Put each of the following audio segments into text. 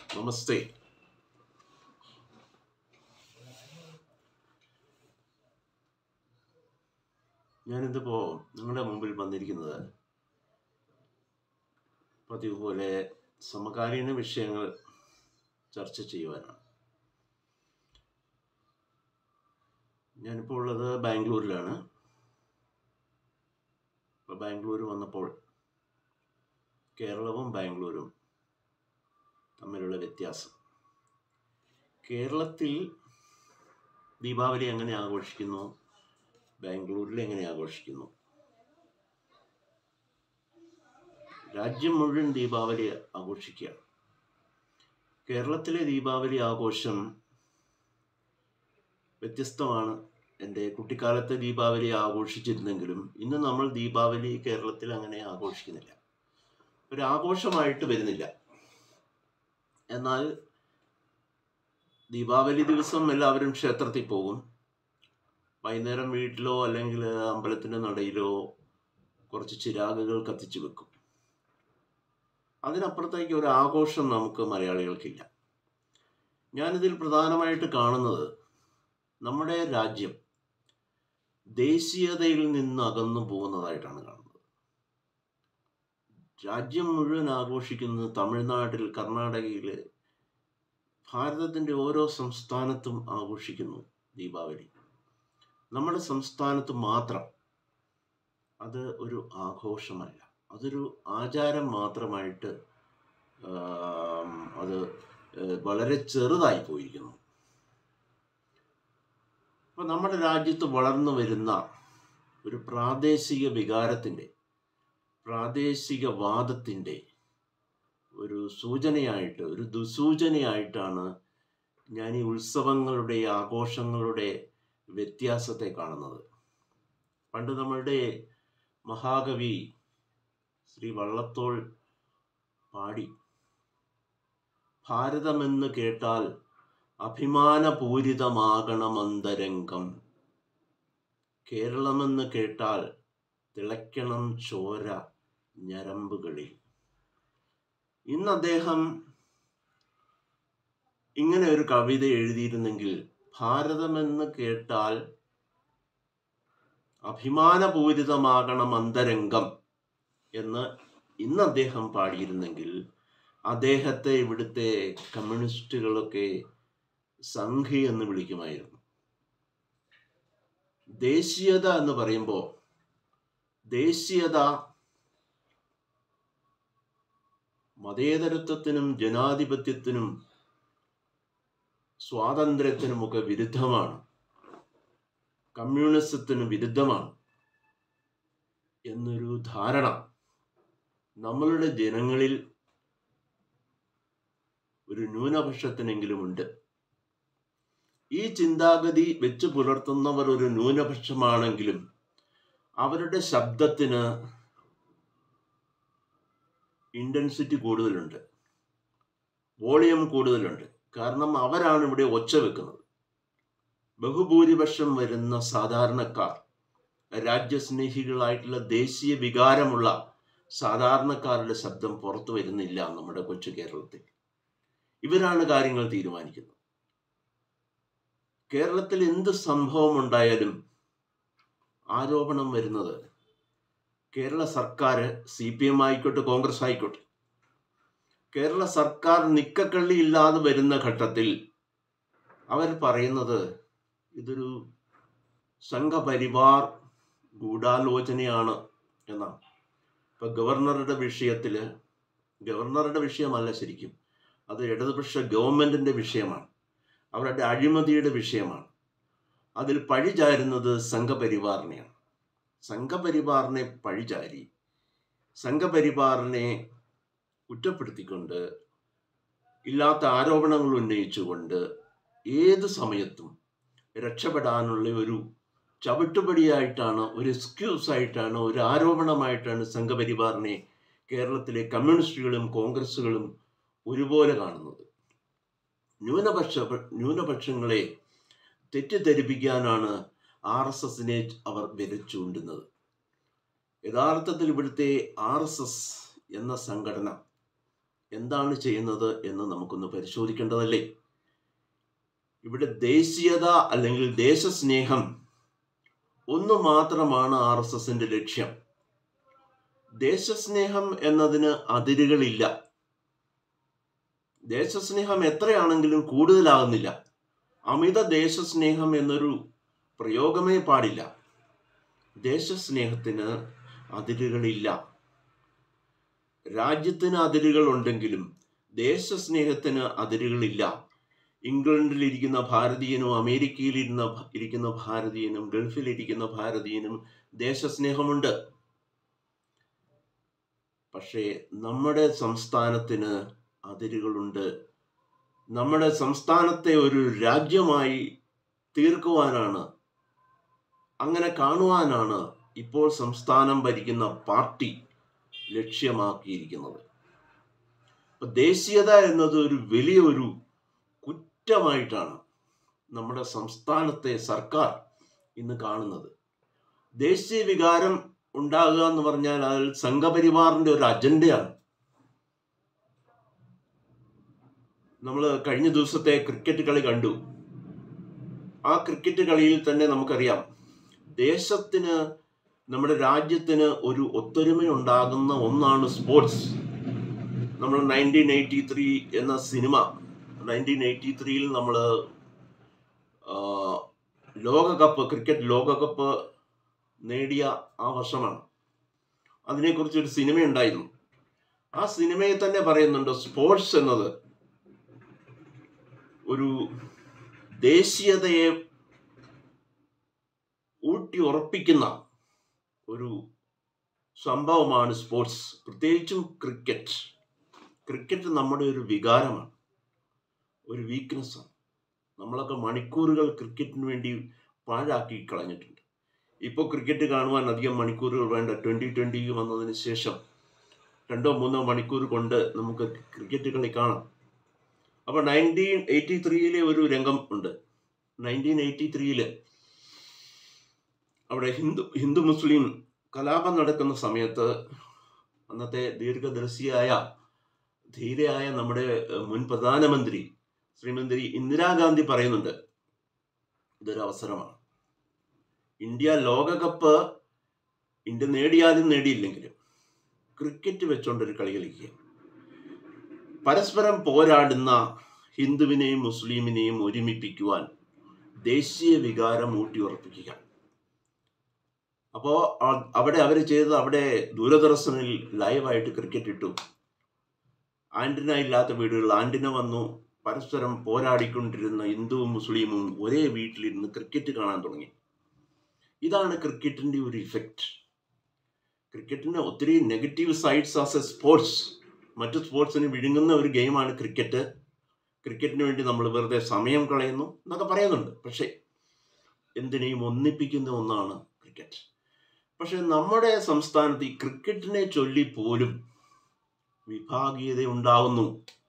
നമസ്തേ ഞാനിതിപ്പോ നിങ്ങളുടെ മുമ്പിൽ വന്നിരിക്കുന്നത് പതിവ് പോലെ സമകാലീന വിഷയങ്ങൾ ചർച്ച ചെയ്യുവാനാണ് ഞാനിപ്പോൾ ഉള്ളത് ബാംഗ്ലൂരിലാണ് ഇപ്പോൾ ബാംഗ്ലൂർ വന്നപ്പോൾ കേരളവും ബാംഗ്ലൂരും തമ്മിലുള്ള വ്യത്യാസം കേരളത്തിൽ ദീപാവലി എങ്ങനെ ആഘോഷിക്കുന്നു ബാംഗ്ലൂരിൽ എങ്ങനെ ആഘോഷിക്കുന്നു രാജ്യം മുഴുവൻ ദീപാവലി ആഘോഷിക്കുക കേരളത്തിലെ ദീപാവലി ആഘോഷം വ്യത്യസ്തമാണ് എൻ്റെ കുട്ടിക്കാലത്തെ ദീപാവലി ആഘോഷിച്ചിരുന്നെങ്കിലും ഇന്ന് നമ്മൾ ദീപാവലി കേരളത്തിൽ അങ്ങനെ ആഘോഷിക്കുന്നില്ല ഒരു ആഘോഷമായിട്ട് വരുന്നില്ല എന്നാൽ ദീപാവലി ദിവസം എല്ലാവരും ക്ഷേത്രത്തിൽ പോകും വൈകുന്നേരം വീട്ടിലോ അല്ലെങ്കിൽ അമ്പലത്തിൻ്റെ നടയിലോ കുറച്ച് ചിരാകുകൾ കത്തിച്ചു വെക്കും അതിനപ്പുറത്തേക്ക് ഒരു ആഘോഷം നമുക്ക് മലയാളികൾക്കില്ല ഞാനിതിൽ പ്രധാനമായിട്ട് കാണുന്നത് നമ്മുടെ രാജ്യം ദേശീയതയിൽ നിന്ന് അകന്നു പോകുന്നതായിട്ടാണ് കാണുന്നത് രാജ്യം മുഴുവൻ ആഘോഷിക്കുന്നത് തമിഴ്നാട്ടിൽ കർണാടകയിൽ ഭാരതത്തിൻ്റെ ഓരോ സംസ്ഥാനത്തും ആഘോഷിക്കുന്നു ദീപാവലി നമ്മുടെ സംസ്ഥാനത്ത് മാത്രം അത് ഒരു ആഘോഷമല്ല അതൊരു ആചാരം മാത്രമായിട്ട് ആം, അത് ഏഹ്, വളരെ ചെറുതായി പോയിരിക്കുന്നു അപ്പോൾ നമ്മുടെ രാജ്യത്ത് വളർന്നു വരുന്ന ഒരു പ്രാദേശിക വികാരത്തിൻ്റെ പ്രാദേശിക വാദത്തിൻ്റെ ഒരു സൂചനയായിട്ട് ഒരു ദുസൂചനയായിട്ടാണ് ഞാൻ ഈ ഉത്സവങ്ങളുടെ ആഘോഷങ്ങളുടെ വ്യത്യാസത്തെ കാണുന്നത് പണ്ട് നമ്മളുടെ മഹാകവി ശ്രീ വള്ളത്തോൾ പാടി ഭാരതമെന്ന് കേട്ടാൽ അഭിമാനപൂരിതമാകണമന്തരംഗം കേരളമെന്ന് കേട്ടാൽ തിളയ്ക്കണം ചോര ഞരമ്പുകളിൽ ഇന്ന് അദ്ദേഹം ഇങ്ങനെ ഒരു കവിത എഴുതിയിരുന്നെങ്കിൽ ഭാരതമെന്ന് കേട്ടാൽ അഭിമാനപൂരിതമാകണം അന്തരംഗം എന്ന് ഇന്ന് അദ്ദേഹം പാടിയിരുന്നെങ്കിൽ അദ്ദേഹത്തെ ഇവിടുത്തെ കമ്മ്യൂണിസ്റ്റുകളൊക്കെ സംഘി എന്ന് വിളിക്കുമായിരുന്നു ദേശീയത എന്ന് പറയുമ്പോൾ ദേശീയത മതേതരത്വത്തിനും ജനാധിപത്യത്തിനും സ്വാതന്ത്ര്യത്തിനുമൊക്കെ വിരുദ്ധമാണ് കമ്മ്യൂണിസത്തിന് വിരുദ്ധമാണ് എന്നൊരു ധാരണ നമ്മളുടെ ജനങ്ങളിൽ ഒരു ന്യൂനപക്ഷത്തിനെങ്കിലും ഉണ്ട് ഈ ചിന്താഗതി വെച്ച് പുലർത്തുന്നവർ ഒരു ന്യൂനപക്ഷമാണെങ്കിലും അവരുടെ ശബ്ദത്തിന് ഇൻറ്റൻസിറ്റി കൂടുതലുണ്ട് വോളിയം കൂടുതലുണ്ട് കാരണം അവരാണ് ഇവിടെ ഒച്ച വെക്കുന്നത് ബഹുഭൂരിപക്ഷം വരുന്ന സാധാരണക്കാർ രാജ്യസ്നേഹികളായിട്ടുള്ള ദേശീയ വികാരമുള്ള സാധാരണക്കാരുടെ ശബ്ദം പുറത്തു വരുന്നില്ല നമ്മുടെ കൊച്ചു കേരളത്തിൽ ഇവരാണ് കാര്യങ്ങൾ തീരുമാനിക്കുന്നത് കേരളത്തിൽ എന്ത് സംഭവം ഉണ്ടായാലും ആരോപണം വരുന്നത് കേരള സർക്കാർ സി പി എം ആയിക്കോട്ടെ കോൺഗ്രസ് ആയിക്കോട്ടെ കേരള സർക്കാർ നിക്കക്കള്ളി ഇല്ലാതെ വരുന്ന ഘട്ടത്തിൽ അവർ പറയുന്നത് ഇതൊരു സംഘപരിവാർ ഗൂഢാലോചനയാണ് എന്നാണ് ഇപ്പൊ ഗവർണറുടെ വിഷയത്തിൽ ഗവർണറുടെ വിഷയമല്ല ശരിക്കും അത് ഇടതുപക്ഷ ഗവൺമെന്റിന്റെ വിഷയമാണ് അവരുടെ അഴിമതിയുടെ വിഷയമാണ് അതിൽ പഴിചാരുന്നത് സംഘപരിവാറിനെയാണ് സംഘപരിവാറിനെ പഴിചാരി സംഘപരിവാറിനെ കുറ്റപ്പെടുത്തിക്കൊണ്ട് ഇല്ലാത്ത ആരോപണങ്ങൾ ഉന്നയിച്ചുകൊണ്ട് ഏത് സമയത്തും രക്ഷപ്പെടാനുള്ള ഒരു ചവിട്ടുപടിയായിട്ടാണ് ഒരു എക്സ്ക്യൂസ് ആയിട്ടാണ് ഒരു ആരോപണമായിട്ടാണ് സംഘപരിവാറിനെ കേരളത്തിലെ കമ്മ്യൂണിസ്റ്റുകളും കോൺഗ്രസുകളും ഒരുപോലെ കാണുന്നത് ന്യൂനപക്ഷ ന്യൂനപക്ഷങ്ങളെ തെറ്റിദ്ധരിപ്പിക്കാനാണ് ആർ എസ് എസിനെ അവർ വിരച്ചൂണ്ടുന്നത് യഥാർത്ഥത്തിൽ ഇവിടുത്തെ ആർ എസ് എസ് എന്ന സംഘടന എന്താണ് ചെയ്യുന്നത് എന്ന് നമുക്കൊന്ന് പരിശോധിക്കേണ്ടതല്ലേ ഇവിടെ ദേശീയത അല്ലെങ്കിൽ ദേശസ്നേഹം ഒന്ന് മാത്രമാണ് ആർ എസ് എസിന്റെ ലക്ഷ്യം ദേശസ്നേഹം എന്നതിന് അതിരുകളില്ല ദേശസ്നേഹം എത്രയാണെങ്കിലും കൂടുതലാകുന്നില്ല അമിത ദേശസ്നേഹം എന്നൊരു പ്രയോഗമേ പാടില്ല ദേശസ്നേഹത്തിന് അതിരുകളില്ല രാജ്യത്തിന് അതിരുകൾ ഉണ്ടെങ്കിലും ദേശസ്നേഹത്തിന് അതിരുകളില്ല ഇംഗ്ലണ്ടിൽ ഇരിക്കുന്ന ഭാരതീയനും അമേരിക്കയിൽ ഇരുന്ന ഇരിക്കുന്ന ഭാരതീയനും ഗൾഫിൽ ഇരിക്കുന്ന ഭാരതീയനും ദേശസ്നേഹമുണ്ട് പക്ഷേ നമ്മുടെ സംസ്ഥാനത്തിന് അതിരുകളുണ്ട് നമ്മുടെ സംസ്ഥാനത്തെ ഒരു രാജ്യമായി തീർക്കുവാനാണ് അങ്ങനെ കാണുവാനാണ് ഇപ്പോൾ സംസ്ഥാനം ഭരിക്കുന്ന പാർട്ടി ലക്ഷ്യമാക്കിയിരിക്കുന്നത് അപ്പൊ ദേശീയത എന്നത് ഒരു വലിയ ഒരു കുറ്റമായിട്ടാണ് നമ്മുടെ സംസ്ഥാനത്തെ സർക്കാർ ഇന്ന് കാണുന്നത് ദേശീയ വികാരം ഉണ്ടാകുക എന്ന് പറഞ്ഞാൽ അതിൽ സംഘപരിവാറിന്റെ ഒരു അജണ്ടയാണ് നമ്മൾ കഴിഞ്ഞ ദിവസത്തെ ക്രിക്കറ്റ് കളി കണ്ടു ആ ക്രിക്കറ്റ് കളിയിൽ തന്നെ നമുക്കറിയാം ദേശത്തിന് നമ്മുടെ രാജ്യത്തിന് ഒരു ഒത്തൊരുമ ഉണ്ടാകുന്ന ഒന്നാണ് സ്പോർട്സ് നമ്മൾ നയൻറ്റീൻ എയ്റ്റി ത്രീ എന്ന സിനിമ നയൻറ്റീൻ എയ്റ്റി ത്രീയിൽ നമ്മൾ ലോകകപ്പ് ക്രിക്കറ്റ് ലോകകപ്പ് നേടിയ ആ വർഷമാണ് അതിനെക്കുറിച്ച് ഒരു സിനിമ ഉണ്ടായിരുന്നു ആ സിനിമയിൽ തന്നെ പറയുന്നുണ്ട് സ്പോർട്സ് എന്നത് ഒരു ദേശീയതയെ ഊട്ടി ഉറപ്പിക്കുന്ന ഒരു സംഭവമാണ് സ്പോർട്സ് പ്രത്യേകിച്ചും ക്രിക്കറ്റ് ക്രിക്കറ്റ് നമ്മുടെ ഒരു വികാരമാണ് ഒരു വീക്ക്നെസ്സാണ് നമ്മളൊക്കെ മണിക്കൂറുകൾ ക്രിക്കറ്റിന് വേണ്ടി പാഴാക്കി കളഞ്ഞിട്ടുണ്ട് ഇപ്പോൾ ക്രിക്കറ്റ് കാണുവാൻ അധികം മണിക്കൂറുകൾ വേണ്ട ട്വൻ്റി ട്വൻ്റി വന്നതിന് ശേഷം രണ്ടോ മൂന്നോ മണിക്കൂർ കൊണ്ട് നമുക്ക് ക്രിക്കറ്റ് കളി കാണാം അപ്പോൾ നയൻറ്റീൻ എയ്റ്റി ത്രീയിലെ ഒരു രംഗം ഉണ്ട് നയൻറ്റീൻ എയ്റ്റി ത്രീയില് അവിടെ ഹിന്ദു ഹിന്ദു മുസ്ലിം കലാപം നടക്കുന്ന സമയത്ത് അന്നത്തെ ദീർഘദർശിയായ ധീരയായ നമ്മുടെ മുൻ പ്രധാനമന്ത്രി ശ്രീമന്ത്രി ഇന്ദിരാഗാന്ധി പറയുന്നുണ്ട് ഇതൊരു അവസരമാണ് ഇന്ത്യ ലോകകപ്പ് ഇന്ത്യ നേടിയാലും നേടിയില്ലെങ്കിലും ക്രിക്കറ്റ് വെച്ചുകൊണ്ടൊരു കളി കളിക്കുക പരസ്പരം പോരാടുന്ന ഹിന്ദുവിനെയും മുസ്ലിമിനെയും ഒരുമിപ്പിക്കുവാൻ ദേശീയ വികാരം ഊട്ടിയുറപ്പിക്കുക അപ്പോൾ അവിടെ അവർ ചെയ്തത് അവിടെ ദൂരദർശനിൽ ലൈവായിട്ട് ക്രിക്കറ്റ് ഇട്ടു ആന്റിന ഇല്ലാത്ത വീടുകളിൽ ആന്റിന വന്നു പരസ്പരം പോരാടിക്കൊണ്ടിരുന്ന ഹിന്ദുവും മുസ്ലിമും ഒരേ വീട്ടിലിരുന്ന് ക്രിക്കറ്റ് കാണാൻ തുടങ്ങി ഇതാണ് ക്രിക്കറ്റിന്റെ ഒരു ഇഫക്റ്റ് ക്രിക്കറ്റിന് ഒത്തിരി negative sides as a sports മറ്റു സ്പോർട്സിന് വിഴുങ്ങുന്ന ഒരു ഗെയിമാണ് ക്രിക്കറ്റ് ക്രിക്കറ്റിന് വേണ്ടി നമ്മൾ വെറുതെ സമയം കളയുന്നു എന്നൊക്കെ പറയുന്നുണ്ട് പക്ഷേ എന്തിനേയും ഒന്നിപ്പിക്കുന്ന ഒന്നാണ് ക്രിക്കറ്റ് പക്ഷെ നമ്മുടെ സംസ്ഥാനത്ത് ഈ ക്രിക്കറ്റിനെ ചൊല്ലി പോലും വിഭാഗീയത ഉണ്ടാകുന്നു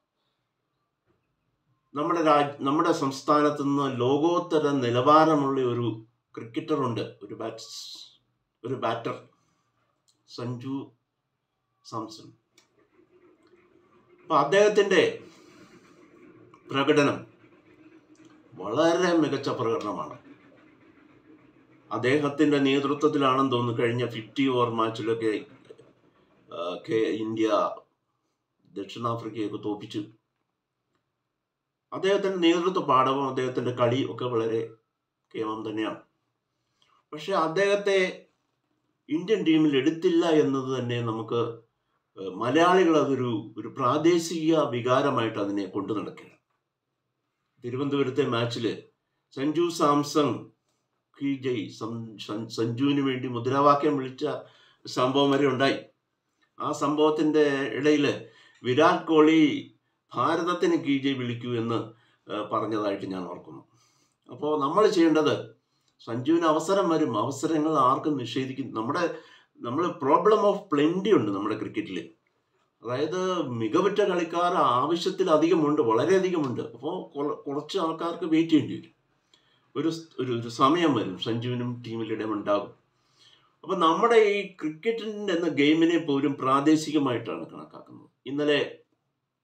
നമ്മുടെ രാജ് നമ്മുടെ സംസ്ഥാനത്ത് നിന്ന് ലോകോത്തര നിലവാരമുള്ള ഒരു ക്രിക്കറ്റർ ഉണ്ട് ഒരു ബാറ്റ്സ് ഒരു ബാറ്റർ സഞ്ജു സാംസൺ അപ്പൊ അദ്ദേഹത്തിന്റെ പ്രകടനം വളരെ മികച്ച പ്രകടനമാണ് അദ്ദേഹത്തിന്റെ നേതൃത്വത്തിലാണെന്ന് തോന്നുന്നു കഴിഞ്ഞ ഫിഫ്റ്റി ഓവർ മാച്ചിലൊക്കെ ഇന്ത്യ ദക്ഷിണാഫ്രിക്കയൊക്കെ തോപ്പിച്ചു അദ്ദേഹത്തിന്റെ നേതൃത്വ പാഠവും അദ്ദേഹത്തിന്റെ കളി ഒക്കെ വളരെ കേമം തന്നെയാണ് പക്ഷെ അദ്ദേഹത്തെ ഇന്ത്യൻ ടീമിൽ എടുത്തില്ല എന്നത് തന്നെ നമുക്ക് മലയാളികൾ അതൊരു ഒരു പ്രാദേശിക വികാരമായിട്ട് അതിനെ കൊണ്ടു നടക്കുകയാണ് തിരുവനന്തപുരത്തെ മാച്ചില് സഞ്ജു സാംസങ് കി ജയ് സഞ്ജുവിന് വേണ്ടി മുദ്രാവാക്യം വിളിച്ച സംഭവം വരെ ഉണ്ടായി ആ സംഭവത്തിന്റെ ഇടയിൽ വിരാട് കോഹ്ലി ഭാരതത്തിന് കി ജയ് വിളിക്കൂ എന്ന് പറഞ്ഞതായിട്ട് ഞാൻ ഓർക്കുന്നു അപ്പോൾ നമ്മൾ ചെയ്യേണ്ടത് സഞ്ജുവിന് അവസരം വരും അവസരങ്ങൾ ആർക്കും നിഷേധിക്കും നമ്മുടെ നമ്മൾ പ്രോബ്ലം ഓഫ് പ്ലെൻറ്റി ഉണ്ട് നമ്മുടെ ക്രിക്കറ്റിൽ അതായത് മികവുറ്റ കളിക്കാർ ആവശ്യത്തിലധികമുണ്ട് വളരെയധികമുണ്ട് അപ്പോൾ കുറച്ച് ആൾക്കാർക്ക് വെയിറ്റ് ചെയ്യേണ്ടി വരും ഒരു ഒരു ഒരു സമയം വരും സഞ്ജുവിനും ടീമിൽ ഇടമുണ്ടാകും അപ്പോൾ നമ്മുടെ ഈ ക്രിക്കറ്റിൻ്റെ എന്ന ഗെയിമിനെ പോലും പ്രാദേശികമായിട്ടാണ് കണക്കാക്കുന്നത് ഇന്നലെ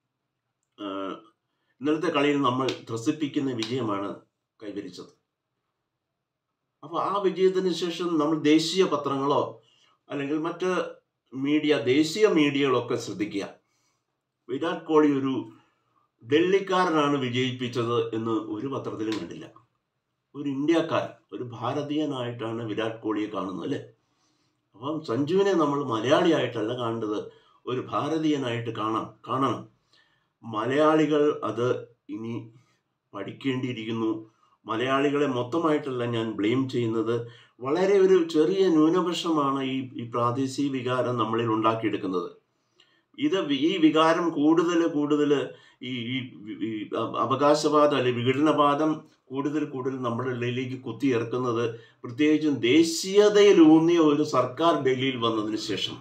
ഇന്നലത്തെ കളിയിൽ നമ്മൾ ത്രസിപ്പിക്കുന്ന വിജയമാണ് കൈവരിച്ചത് അപ്പോൾ ആ വിജയത്തിന് ശേഷം നമ്മൾ ദേശീയ പത്രങ്ങളോ അല്ലെങ്കിൽ മറ്റ് മീഡിയ ദേശീയ മീഡിയകളൊക്കെ ശ്രദ്ധിക്കുക വിരാട് കോഹ്ലി ഒരു ഡൽഹിക്കാരനാണ് വിജയിപ്പിച്ചത് എന്ന് ഒരു പത്രത്തിലും കണ്ടില്ല ഒരു ഇന്ത്യക്കാരൻ ഒരു ഭാരതീയനായിട്ടാണ് വിരാട് കോഹ്ലിയെ കാണുന്നത് അല്ലേ അപ്പം സഞ്ജുവിനെ നമ്മൾ മലയാളിയായിട്ടല്ല കാണേണ്ടത് ഒരു ഭാരതീയനായിട്ട് കാണാം കാണണം മലയാളികൾ അത് ഇനി പഠിക്കേണ്ടിയിരിക്കുന്നു മലയാളികളെ മൊത്തമായിട്ടല്ല ഞാൻ ബ്ലെയിം ചെയ്യുന്നത് വളരെ ഒരു ചെറിയ ന്യൂനപക്ഷമാണ് ഈ ഈ പ്രാദേശിക വികാരം നമ്മളിൽ ഉണ്ടാക്കിയെടുക്കുന്നത് ഇത് വി- ഈ വികാരം കൂടുതൽ കൂടുതൽ ഈ ഈ ഈ അവകാശവാദം അല്ലെങ്കിൽ വിഘടനവാദം കൂടുതൽ കൂടുതൽ നമ്മുടെ ഇടയിലേക്ക് കുത്തിയിറക്കുന്നത് പ്രത്യേകിച്ചും ദേശീയതയിലൂന്നിയ ഒരു സർക്കാർ ഡൽഹിയിൽ വന്നതിന് ശേഷം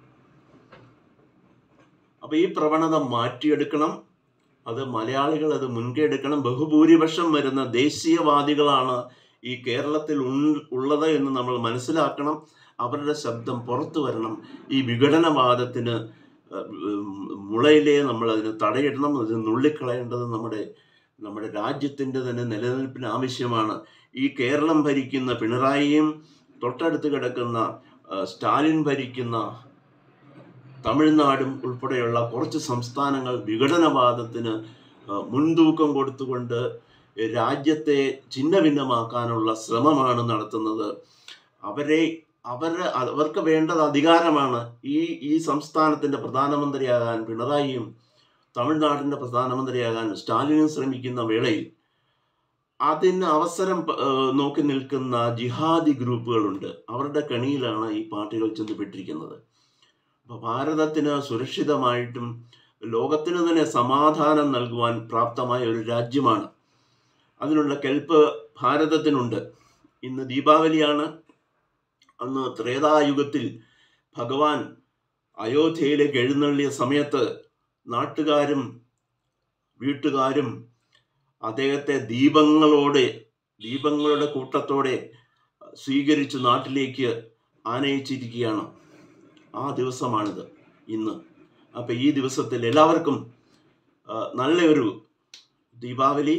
അപ്പൊ ഈ പ്രവണത മാറ്റിയെടുക്കണം അത് മലയാളികൾ അത് മുൻകൈ എടുക്കണം ബഹുഭൂരിപക്ഷം വരുന്ന ദേശീയവാദികളാണ് ഈ കേരളത്തിൽ ഉൾ- ഉള്ളത് എന്ന് നമ്മൾ മനസ്സിലാക്കണം അവരുടെ ശബ്ദം പുറത്തു വരണം ഈ വിഘടനവാദത്തിന് അഹ് ഉം മുളയിലേ നമ്മൾ അതിന് തടയിടണം അത് നുള്ളിക്കളയേണ്ടത് നമ്മുടെ നമ്മുടെ രാജ്യത്തിൻ്റെ തന്നെ നിലനിൽപ്പിന് ആവശ്യമാണ് ഈ കേരളം ഭരിക്കുന്ന പിണറായിയും തൊട്ടടുത്ത് കിടക്കുന്ന അഹ് സ്റ്റാലിൻ ഭരിക്കുന്ന തമിഴ്നാടും ഉൾപ്പെടെയുള്ള കുറച്ച് സംസ്ഥാനങ്ങൾ വിഘടനവാദത്തിന് അഹ് മുൻതൂക്കം കൊടുത്തുകൊണ്ട് രാജ്യത്തെ ഛിന്നഭിന്നമാക്കാനുള്ള ശ്രമമാണ് നടത്തുന്നത് അവരെ അവരെ അവർക്ക് വേണ്ടത് അധികാരമാണ് ഈ ഈ സംസ്ഥാനത്തിന്റെ പ്രധാനമന്ത്രിയാകാൻ പിണറായിയും തമിഴ്നാടിന്റെ പ്രധാനമന്ത്രിയാകാൻ സ്റ്റാലിനും ശ്രമിക്കുന്ന വേളയിൽ അതിന് അവസരം പ- ഏഹ് നോക്കി നിൽക്കുന്ന ജിഹാദി ഗ്രൂപ്പുകളുണ്ട് അവരുടെ കണിയിലാണ് ഈ പാർട്ടികൾ ചെന്നുപെട്ടിരിക്കുന്നത് അപ്പൊ ഭാരതത്തിന് സുരക്ഷിതമായിട്ടും ലോകത്തിന് തന്നെ സമാധാനം നൽകുവാൻ പ്രാപ്തമായ ഒരു രാജ്യമാണ് അതിനുള്ള കെൽപ്പ് ഭാരതത്തിനുണ്ട് ഇന്ന് ദീപാവലിയാണ് അന്ന് ത്രേതായുഗത്തിൽ ഭഗവാൻ അയോധ്യയിലേക്ക് എഴുന്നള്ളിയ സമയത്ത് നാട്ടുകാരും വീട്ടുകാരും അദ്ദേഹത്തെ ദീപങ്ങളോടെ ദീപങ്ങളുടെ കൂട്ടത്തോടെ സ്വീകരിച്ച് നാട്ടിലേക്ക് ആനയിച്ചിരിക്കുകയാണ് ആ ദിവസമാണിത് ഇന്ന് അപ്പം ഈ ദിവസത്തിൽ എല്ലാവർക്കും ആ, നല്ലൊരു ദീപാവലി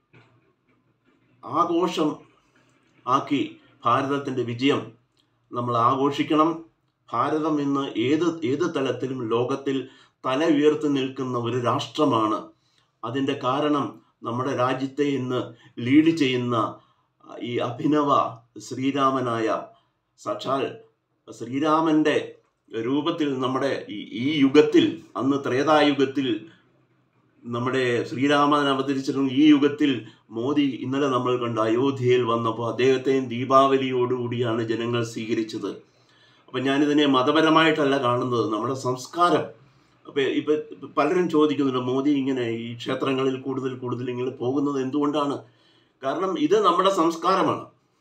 ആഘോഷം ആക്കി ഭാരതത്തിൻ്റെ വിജയം നമ്മൾ ആഘോഷിക്കണം ഭാരതം ഇന്ന് ഏത് ഏത് തലത്തിലും ലോകത്തിൽ തല ഉയർത്തി നിൽക്കുന്ന ഒരു രാഷ്ട്രമാണ് അതിൻ്റെ കാരണം നമ്മുടെ രാജ്യത്തെ ഇന്ന് ലീഡ് ചെയ്യുന്ന ഈ അഭിനവ ശ്രീരാമനായ സാക്ഷാൽ ശ്രീരാമന്റെ രൂപത്തിൽ നമ്മുടെ ഈ ഈ യുഗത്തിൽ അന്ന് ത്രേതായുഗത്തിൽ നമ്മുടെ ശ്രീരാമൻ അവതരിച്ചിരുന്ന ഈ യുഗത്തിൽ മോദി ഇന്നലെ നമ്മൾ കണ്ട അയോധ്യയിൽ വന്നപ്പോൾ അദ്ദേഹത്തെയും ദീപാവലിയോടുകൂടിയാണ് ജനങ്ങൾ സ്വീകരിച്ചത് അപ്പം ഞാനിതിനെ മതപരമായിട്ടല്ല കാണുന്നത് നമ്മുടെ സംസ്കാരം അപ്പം ഇപ്പം ഇപ്പം പലരും ചോദിക്കുന്നുണ്ട് മോദി ഇങ്ങനെ ഈ ക്ഷേത്രങ്ങളിൽ കൂടുതൽ കൂടുതൽ ഇങ്ങനെ പോകുന്നത് എന്തുകൊണ്ടാണ് കാരണം ഇത് നമ്മുടെ സംസ്കാരമാണ്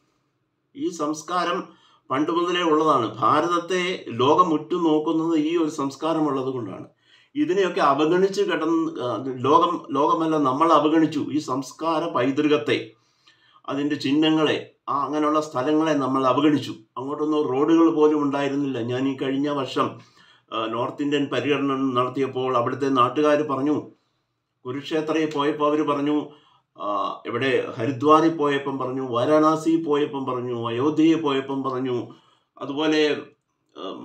ഈ സംസ്കാരം പണ്ട് മുതലേ ഉള്ളതാണ് ഭാരതത്തെ ലോകം ഉറ്റുനോക്കുന്നത് ഈ ഒരു സംസ്കാരമുള്ളത് കൊണ്ടാണ് ഇതിനെയൊക്കെ അവഗണിച്ച് കിടന്ന് ആ, ലോകം ലോകമല്ല നമ്മൾ അവഗണിച്ചു ഈ സംസ്കാര പൈതൃകത്തെ അതിൻ്റെ ചിഹ്നങ്ങളെ ആ അങ്ങനെയുള്ള സ്ഥലങ്ങളെ നമ്മൾ അവഗണിച്ചു അങ്ങോട്ടൊന്നും റോഡുകൾ പോലും ഉണ്ടായിരുന്നില്ല ഞാൻ ഈ കഴിഞ്ഞ വർഷം ആ, നോർത്ത് ഇന്ത്യൻ പര്യടനം നടത്തിയപ്പോൾ അവിടുത്തെ നാട്ടുകാർ പറഞ്ഞു കുരുക്ഷേത്രയിൽ പോയപ്പോൾ അവർ പറഞ്ഞു ആ, ഇവിടെ ഹരിദ്വാറിൽ പോയപ്പം പറഞ്ഞു വാരാണസി പോയപ്പം പറഞ്ഞു അയോധ്യയിൽ പോയപ്പം പറഞ്ഞു അതുപോലെ ഉം,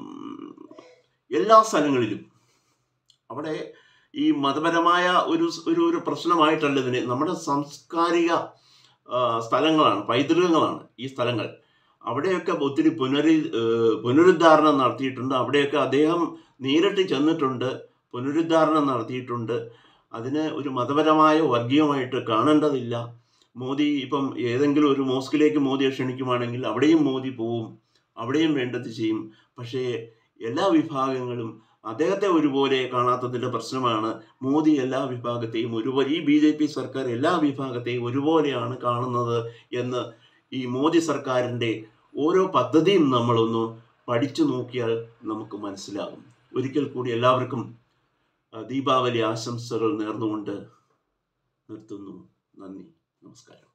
എല്ലാ സ്ഥലങ്ങളിലും അവിടെ ഈ മതപരമായ ഒരു സ്- ഒരു ഒരു പ്രശ്നമായിട്ടല്ല ഇതിന് നമ്മുടെ സാംസ്കാരിക ആ, സ്ഥലങ്ങളാണ് പൈതൃകങ്ങളാണ് ഈ സ്ഥലങ്ങൾ അവിടെയൊക്കെ ഒത്തിരി പുനരു ഏഹ് പുനരുദ്ധാരണം നടത്തിയിട്ടുണ്ട് അവിടെയൊക്കെ അദ്ദേഹം നേരിട്ട് ചെന്നിട്ടുണ്ട് പുനരുദ്ധാരണം നടത്തിയിട്ടുണ്ട് അതിന് ഒരു മതപരമായ വർഗീയമായിട്ട് കാണേണ്ടതില്ല മോദി ഇപ്പം ഏതെങ്കിലും ഒരു മോസ്കിലേക്ക് മോദിയെ ക്ഷണിക്കുവാണെങ്കിൽ അവിടെയും മോദി പോവും അവിടെയും വേണ്ടത് ചെയ്യും പക്ഷേ എല്ലാ വിഭാഗങ്ങളും അദ്ദേഹത്തെ ഒരുപോലെ കാണാത്തതിൻ്റെ പ്രശ്നമാണ് മോദി എല്ലാ വിഭാഗത്തെയും ഒരുപോലെ ഈ ബി ജെ പി സർക്കാർ എല്ലാ വിഭാഗത്തെയും ഒരുപോലെയാണ് കാണുന്നത് എന്ന് ഈ മോദി സർക്കാരിൻ്റെ ഓരോ പദ്ധതിയും നമ്മളൊന്ന് പഠിച്ചു നോക്കിയാൽ നമുക്ക് മനസ്സിലാകും ഒരിക്കൽ കൂടി എല്ലാവർക്കും ആ, ദീപാവലി ആശംസകൾ നേർന്നുകൊണ്ട് നിർത്തുന്നു നന്ദി നമസ്കാരം